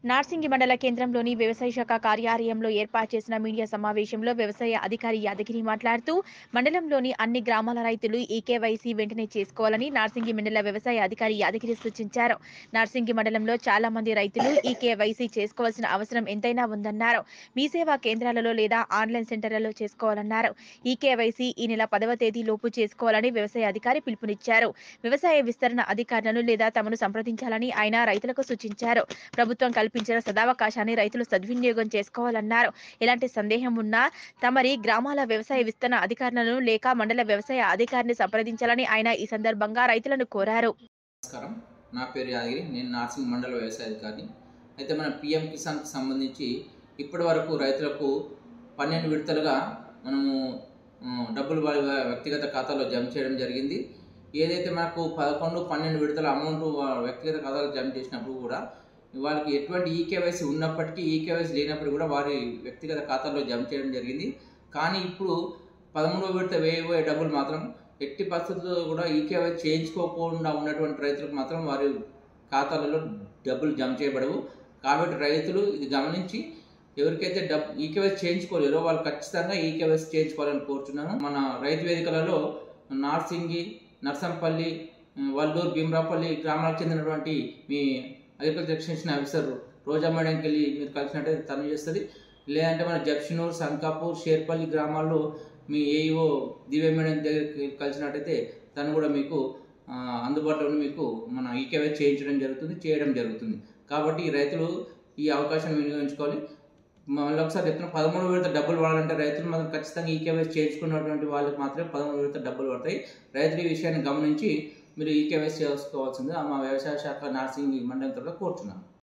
నార్సింగి మండల కేంద్రంలోని వ్యవసాయ శాఖ కార్యాలయంలో ఏర్పాటు చేసిన మీడియా సమావేశంలో వ్యవసాయ అధికారి యాదగిరి మాట్లాడుతూ మండలంలోని అన్ని గ్రామాల రైతులు ఈ కేవైసీ వెంటనే చేసుకోవాలని నార్సింగి మండల వ్యవసాయ అధికారి యాదగిరి సూచించారు నార్సింగి మండలంలో చాలా మంది రైతులు ఈ కేవైసీ చేసుకోవాల్సిన అవసరం ఎంతైనా ఉందన్నారు మీ సేవా కేంద్రాలలో లేదా ఆన్లైన్ సెంటర్లలో చేసుకోవాలన్నారు ఈ కేవైసీ ఈ నెల పదవ తేదీ లోపు చేసుకోవాలని వ్యవసాయ అధికారి పిలుపునిచ్చారు వ్యవసాయ విస్తరణ అధికారులను లేదా తమను సంప్రదించాలని ఆయన రైతులకు సూచించారు ప్రభుత్వం కల్పించిన సదావకాశాన్ని రైతులు సద్వినియోగం చేసుకోవాలన్నారు ఎలాంటి సందేహం ఉన్నా తమరి గ్రామాల వ్యవసాయ విస్తరణ అధికారులను లేక మండల వ్యవసాయ అధికారిని సంప్రదించాలని ఆయన ఈ సందర్భంగా రైతులను కోరారు నమస్కారం నా పేరు యాదగిరి నేను నార్సింగ్ మండల వ్యవసాయ అధికారిని అయితే మన పిఎం కిసాన్కి సంబంధించి ఇప్పటి వరకు రైతులకు పన్నెండు విడతలుగా మనము ఉమ్, డబ్బులు వాళ్ళ వ్యక్తిగత ఖాతాలో జమ చేయడం జరిగింది ఏదైతే మనకు పదకొండు పన్నెండు విడతల అమౌంట్ వాళ్ళ వ్యక్తిగత ఖాతాలో జమ చేసినప్పుడు కూడా వాళ్ళకి ఎటువంటి ఈకేవైసీ ఉన్నప్పటికీ ఈకేవైసీ లేనప్పుడు కూడా వారి వ్యక్తిగత ఖాతాల్లో జమ చేయడం జరిగింది కానీ ఇప్పుడు పదమూడవ విడత వేయబోయే డబ్బులు మాత్రం ఎట్టి పరిస్థితుల్లో కూడా ఈకేవై చేయించుకోకుండా ఉన్నటువంటి రైతులకు మాత్రం వారి ఖాతాలలో డబ్బులు జమ చేయబడవు కాబట్టి రైతులు ఇది గమనించి ఎవరికైతే డబ్ ఈకేవైసీ చేయించుకోలేరో వాళ్ళు ఖచ్చితంగా ఈకేవైసీ చేయించుకోవాలని కోరుతున్నాను మన రైతు వేదికలలో నార్సింగి నర్సంపల్లి వల్లూరు భీమరాపల్లి గ్రామాలకు చెందినటువంటి మీ అగ్రికల్చర్ ఎక్స్టెన్షన్ ఆఫీసర్ రోజా మేడంకి వెళ్ళి మీరు కలిసినట్టయితే తను చేస్తుంది లేదంటే మన జప్షనూర్ సంకాపూర్ షేర్పల్లి గ్రామాల్లో మీ ఏఈఓ దివ్య మేడం దగ్గరికి కలిసినట్టయితే తను కూడా మీకు ఆ, అందుబాటులో ఉండి మీకు మన ఈకేవై చేయించడం జరుగుతుంది చేయడం జరుగుతుంది కాబట్టి ఈ రైతులు ఈ అవకాశం వినియోగించుకోవాలి మళ్ళీ ఒకసారి చెప్తున్నా పదమూడు విడత డబ్బులు పడాలంటే రైతులు మాత్రం ఖచ్చితంగా ఈకేవై చేయించుకున్నటువంటి వాళ్ళకి మాత్రమే పదమూడు విడత డబ్బులు పడతాయి రైతులు ఈ విషయాన్ని గమనించి మీరు ఈకేవైసీ చేసుకోవాల్సింది మా వ్యవసాయ శాఖ నార్సింగ్ మండలం తరఫున కోరుతున్నాను